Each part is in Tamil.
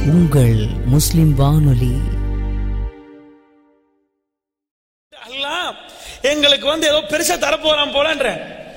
உங்கள் முஸ்லிம் வானொலி அல்லாஹ் எங்களுக்கு வந்து ஏதோ பெருசா தரப்போறான் போலன்ற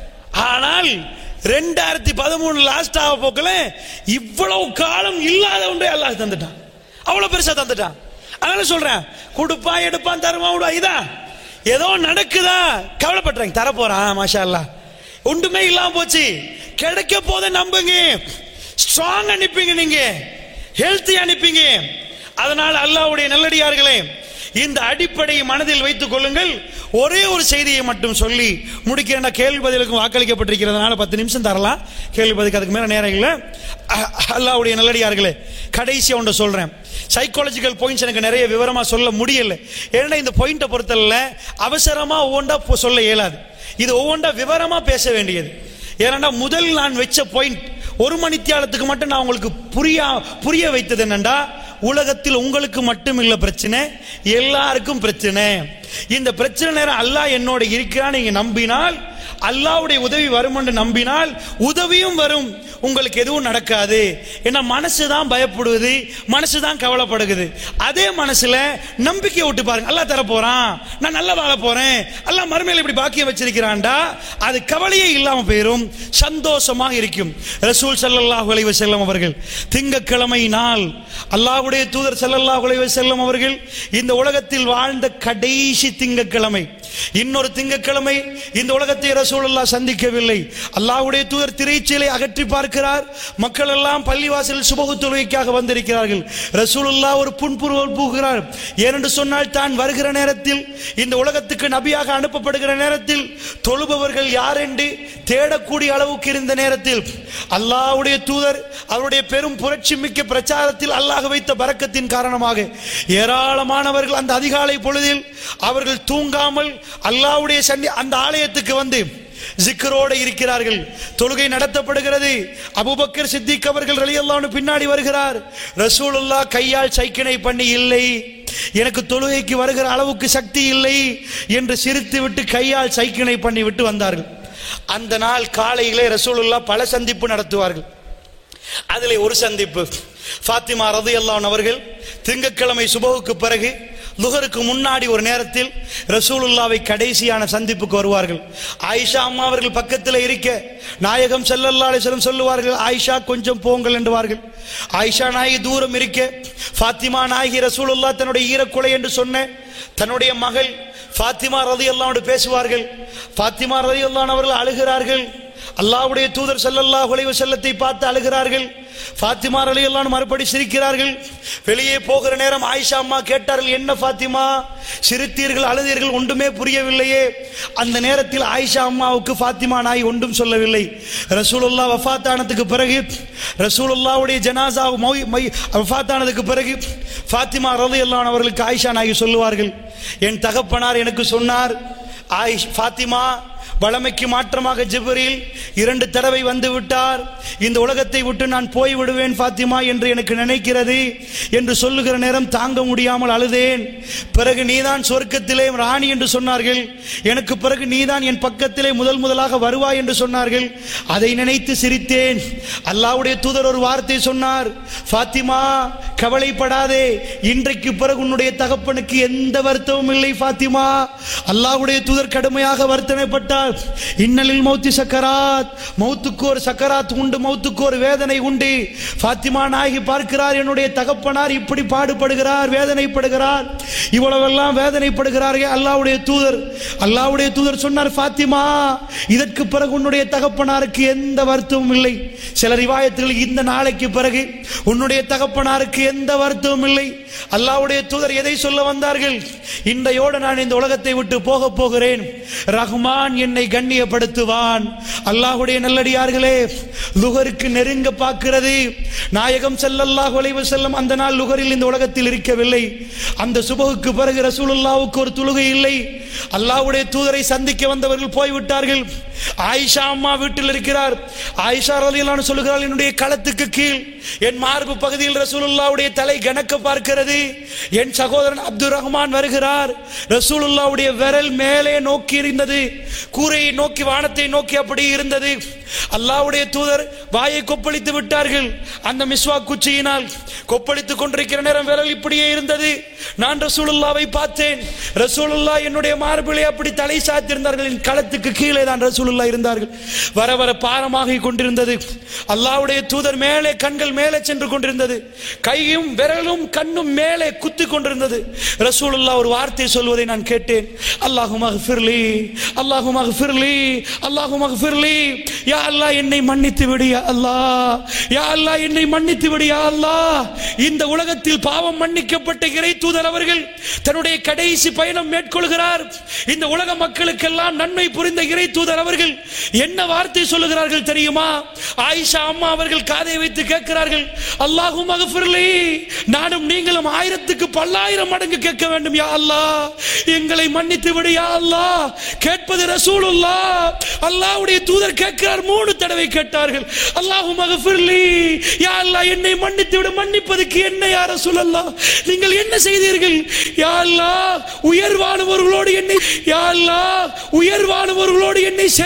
ஆனால் ரெண்டாயிரத்தி பதிமூணு லாஸ்ட் ஆக போக்கல இவ்வளவு காலம் இல்லாத ஒன்றே அல்லாஹ் தந்துட்டான் அவ்வளவு பெருசா தந்துட்டான் அதனால சொல்றேன் கொடுப்பான் எடுப்பான் தருவான் விடுவான் இதான் ஏதோ நடக்குதா கவலைப்படுறாங்க தரப்போறான் மாஷா அல்லாஹ் ஒன்றுமே இல்லாம போச்சு கிடைக்க போத நம்புங்க ஸ்ட்ராங் அனுப்பிங்க நீங்க ஹெல்த்தி அனுப்பிங்க அதனால் அல்லாஹ்வுடைய நல்லடியார்களே இந்த அடிப்படையை மனதில் வைத்துக் கொள்ளுங்கள் ஒரே ஒரு செய்தியை மட்டும் சொல்லி முடிக்கிறேன் கேள்வி பதிலுக்கும் வாக்களிக்கப்பட்டிருக்கிறதுனால பத்து நிமிஷம் தரலாம் கேள்வி பதிலுக்கு அதுக்கு மேல நேரம் இல்லை அஹ், அல்லாஹ்வுடைய நல்லடியார்களே கடைசி ஒன்று சொல்றேன் சைக்காலஜிக்கல் பாயிண்ட்ஸ் எனக்கு நிறைய விவரமா சொல்ல முடியல ஏன்னா இந்த பாயிண்ட்டை பொறுத்தல அவசரமா ஒவ்வொன்றா போ- சொல்ல இயலாது இது ஒவ்வொன்றா விவரமா பேச வேண்டியது ஏன்னா முதல் நான் வச்ச பாயிண்ட் ஒரு மணித்தியாலத்துக்கு மட்டும் நான் உங்களுக்கு புரியா புரிய வைத்தது என்னண்டா உலகத்தில் உங்களுக்கு மட்டும் இல்ல பிரச்சனை எல்லாருக்கும் பிரச்சனை இந்த பிரச்சனை நேரம் அல்லாஹ் என்னோட இருக்கிறான் நீங்க நம்பினால் அல்லாஹ்வுடைய உதவி வரும் என்று நம்பினால் உதவியும் வரும் உங்களுக்கு எதுவும் நடக்காது ஏன்னா மனசு தான் பயப்படுவது மனசு தான் கவலைப்படுகிறது அதே மனசுல நம்பிக்கை விட்டு பாருங்க அல்லாஹ் தர போறான் நான் நல்லா வாழ போறேன் அல்லாஹ் மறுமையில இப்படி பாக்கியம் வச்சிருக்கிறான்டா அது கவலையே இல்லாம போயிரும் சந்தோஷமாக இருக்கும் ரசூல் ஸல்லல்லாஹு அலைஹி வஸல்லம் அவர்கள் திங்கக்கிழமை நாள் அல்லாஹ்வுடைய தூதர் ஸல்லல்லாஹு அலைஹி வஸல்லம் அவர்கள் இந்த உலகத்தில் வாழ்ந்த கடைசி திங்கக்கிழமை இன்னொரு திங்கக்கிழமை இந்த உலகத்தை ரசூலுல்லாஹ் சந்திக்கவில்லை அல்லாஹ்வுடைய தூதர் திரைச்சீலை அகற்றி பார்க்கிறார் மக்கள் எல்லாம் பள்ளிவாசலில் சுபகு தொழுகைக்காக வந்திருக்கிறார்கள் ரசூலுல்லாஹ் ஒரு புன்புருவல் பூகிறார் ஏனென்று சொன்னால் தான் வருகிற நேரத்தில் இந்த உலகத்துக்கு நபியாக அனுப்பப்படுகிற நேரத்தில் தொழுபவர்கள் யார் என்று தேடக்கூடிய அளவுக்கு இருந்த நேரத்தில் அல்லாஹ்வுடைய தூதர் அவருடைய பெரும் புரட்சி மிக்க பிரச்சாரத்தில் அல்லாஹ் வைத்த பரக்கத்தின் காரணமாக ஏராளமானவர்கள் அந்த அதிகாலை பொழுதில் அவர்கள் தூங்காமல் அல்லாஹ்வுடைய சன்னி அந்த ஆலயத்துக்கு வந்து ஜிக்கரோடு இருக்கிறார்கள் தொழுகை நடத்தப்படுகிறது அபூபக்கர் சித்திக் அவர்கள் ரலியல்லாஹு பின்னாடி வருகிறார் ரசூலுல்லாஹ் கையால் சைக்கினை பண்ணி இல்லை எனக்கு தொழுகைக்கு வருகிற அளவுக்கு சக்தி இல்லை என்று சிரித்து விட்டு கையால் சைக்கினை பண்ணி விட்டு வந்தார்கள் அந்த நாள் காலையிலே ரசூலுல்லாஹ் பல சந்திப்பு நடத்துவார்கள் அதிலே ஒரு சந்திப்பு ஃபாத்திமா ரதியல்லான் அவர்கள் திங்கட்கிழமை சுபகுக்கு பிறகு லுகருக்கு முன்னாடி ஒரு நேரத்தில் ரசூலுல்லாவை கடைசியான சந்திப்புக்கு வருவார்கள் ஆயிஷா அம்மா அவர்கள் பக்கத்தில் இருக்க நாயகம் ஸல்லல்லாஹு அலைஹி வஸல்லம் சொல்லுவார்கள் ஆயிஷா கொஞ்சம் போங்கள் என்றுவார்கள் ஆயிஷா நாயகி தூரம் இருக்க ஃபாத்திமா நாயகி ரசூலுல்லாஹ் தன்னுடைய ஈரக்குலை என்று சொன்ன தன்னுடைய மகள் ஃபாத்திமா ரதியல்லாவோடு பேசுவார்கள் ஃபாத்திமா ரதியல்லான் அவர்கள் அழுகிறார்கள் அல்லாஹ்வுடைய தூதர் ஸல்லல்லாஹு அலைஹி வஸல்லத்தை பார்த்து அழுகிறார்கள் ஃபாத்திமா ரலியல்லாஹு மறுபடி சிரிக்கிறார்கள் வெளியே போகிற நேரம் ஆயிஷா அம்மா கேட்டார்கள் என்ன ஃபாத்திமா சிரித்தீர்கள் அழுதீர்கள் ஒன்றுமே புரியவில்லையே அந்த நேரத்தில் ஆயிஷா அம்மாவுக்கு ஃபாத்திமா நாய் ஒன்றும் சொல்லவில்லை ரசூலுல்லா வஃபாத்தானதுக்கு பிறகு ரசூலுல்லாவுடைய ஜனாசா மொய் மை வஃபாத்தானதுக்கு பிறகு ஃபாத்திமா ரலியல்லாஹு அவர்களுக்கு ஆயிஷா நாயகி சொல்லுவார்கள் என் தகப்பனார் எனக்கு சொன்னார் ஆயிஷ் ஃபாத்திமா வளமைக்கு மாற்றமாக ஜிப்ரீல் இரண்டு தடவை வந்து விட்டார் இந்த உலகத்தை விட்டு நான் போய் விடுவேன் ஃபாத்திமா என்று எனக்கு நினைக்கிறது என்று சொல்லுகிற நேரம் தாங்க முடியாமல் அழுதேன் பிறகு நீதான் சொர்க்கத்திலே ராணி என்று சொன்னார்கள் எனக்கு பிறகு நீதான் என் பக்கத்திலே முதல் முதலாக வருவாய் என்று சொன்னார்கள் அதை நினைத்து சிரித்தேன் அல்லாஹ்வுடைய தூதர் ஒரு வார்த்தை சொன்னார் ஃபாத்திமா கவலைப்படாதே இன்றைக்கு பிறகு உன்னுடைய தகப்பனுக்கு எந்த வருத்தமும் இல்லை ஃபாத்திமா அல்லாஹ்வுடைய தூதர் கடுமையாக வருத்தனைப்பட்டார் இன்னலில் மௌத்தி சக்கராத் மௌத்துக்கு ஒரு சக்கராத் உண்டு மௌத்துக்கு ஒரு வேதனை உண்டு ஃபாத்திமா நாயகி பார்க்கிறார் என்னுடைய தகப்பனார் இப்படி பாடுபடுகிறார் வேதனைப்படுகிறார் இவ்வளவெல்லாம் வேதனைப்படுகிறார்கள் அல்லாஹ்வுடைய தூதர் அல்லாஹ்வுடைய தூதர் சொன்னார் ஃபாத்திமா இதற்கு பிறகு உன்னுடைய தகப்பனாருக்கு எந்த வருத்தமும் இல்லை சில ரிவாயத்தில் இந்த நாளைக்கு பிறகு உன்னுடைய தகப்பனாருக்கு எந்த வருத்தமும் இல்லை அல்லாஹ்வுடைய தூதர் எதை சொல்ல வந்தார்கள் இன்றையோடு நான் இந்த உலகத்தை விட்டு போக போகிறேன் ரஹ்மான் என்னை கண்ணியப்படுத்துவான் அல்லாஹ்வுடைய நல்லடியார்களே லுகருக்கு நெருங்க பார்க்கிறது நாயகம் ஸல்லல்லாஹு அலைஹி வஸல்லம் அந்த நாள் லுகரில் இந்த உலகத்தில் இருக்கவில்லை அந்த சுபகுக்கு பிறகு ரசூலுல்லாவுக்கு ஒரு தொழுகை இல்லை அல்லாஹ்வுடைய தூதரை சந்திக்க வந்தவர்கள் போய்விட்டார்கள் ஆயிஷா அம்மா வீட்டில் இருக்கிறார் ஆயிஷா ரலியல்லாஹு சொல்லுகிறாள் என்னுடைய களத்துக்கு கீழ் என் மார்பு பகுதியில் ரசூலுல்லாவுடைய தலை கணக்க பார்க்கிறது என் சகோதரன் அப்துல் ரஹ்மான் வருகிறார் ரசூலுல்லாவுடைய விரல் மேலே நோக்கி இருந்தது கூரையை நோக்கி வானத்தை நோக்கி அப்படி இருந்தது அல்லாஹ்வுடைய தூதர் வாயை கொப்பளித்து விட்டார்கள் அந்த மிஸ்வாக் குச்சியினால் கொப்பளித்துக் கொண்டிருக்கிற நேரம் விரல் இப்படியே இருந்தது நான் ரசூலுல்லாவை பார்த்தேன் ரசூலுல்லா என்னுடைய மார்பிலே அப்படி தலை சாத்திருந்தார்கள் என் களத்துக்கு கீழே தான் ரசூலுல்லா இருந்தார்கள் வர வர பாரமாகி கொண்டிருந்தது அல்லாஹ்வுடைய தூதர் மேலே கண்கள் மேலே சென்று கொண்டிருந்தது கையும் விரலும் கண்ணும் மேலே குத்தி கொண்டிருந்தது ரசூலுல்லா ஒரு வார்த்தை சொல்வதை நான் கேட்டேன் அல்லாஹும் அஃபிர்லி அல்லாஹும் அஃபிர்லி அல்லாஹும் அஃபிர்லி யா அல்லாஹ் என்னை மன்னித்து விடு யா அல்லாஹ் யா அல்லாஹ் என்னை மன்னித்து விடு யா அல்லாஹ் இந்த உலகத்தில் பாவம் மன்னிக்கப்பட்ட இறை தூதர் அவர்கள் தன்னுடைய கடைசி பயணம் மேற்கொள்கிறார் இந்த உலக மக்களுக்கெல்லாம் நன்மை புரிந்த இறை தூதர் அவர்கள் என்ன வார்த்தை சொல்லுகிறார்கள் தெரியுமா ஆயிஷா அம்மா அவர்கள் காதை வைத்து கேட்கிறார்கள் அல்லாஹும் அகஃபிர்லி நானும் நீங்களும் ஆயிரத்துக்கு பல்லாயிரம் மடங்கு கேட்க வேண்டும் யா அல்லாஹ் எங்களை மன்னித்து விடு யா அல்லாஹ் கேட்பது ரசூலுல்லா அல்லாஹ்வுடைய தூதர் கேட்கிறார் மூணு தடவை கேட்டார்கள் அல்லாஹும் அகஃபிர்லி யா அல்லாஹ் என்னை மன்னித்து விடு மன்னிப்பதற்கு என்ன யா ரசூலல்லாஹ் நீங்கள் என்ன செய்தீர்கள் யா அல்லாஹ் உயர்வானவர்களோடு என்னை யா அல்லாஹ் உயர்வானவர்களோடு என்னை சேர்த்து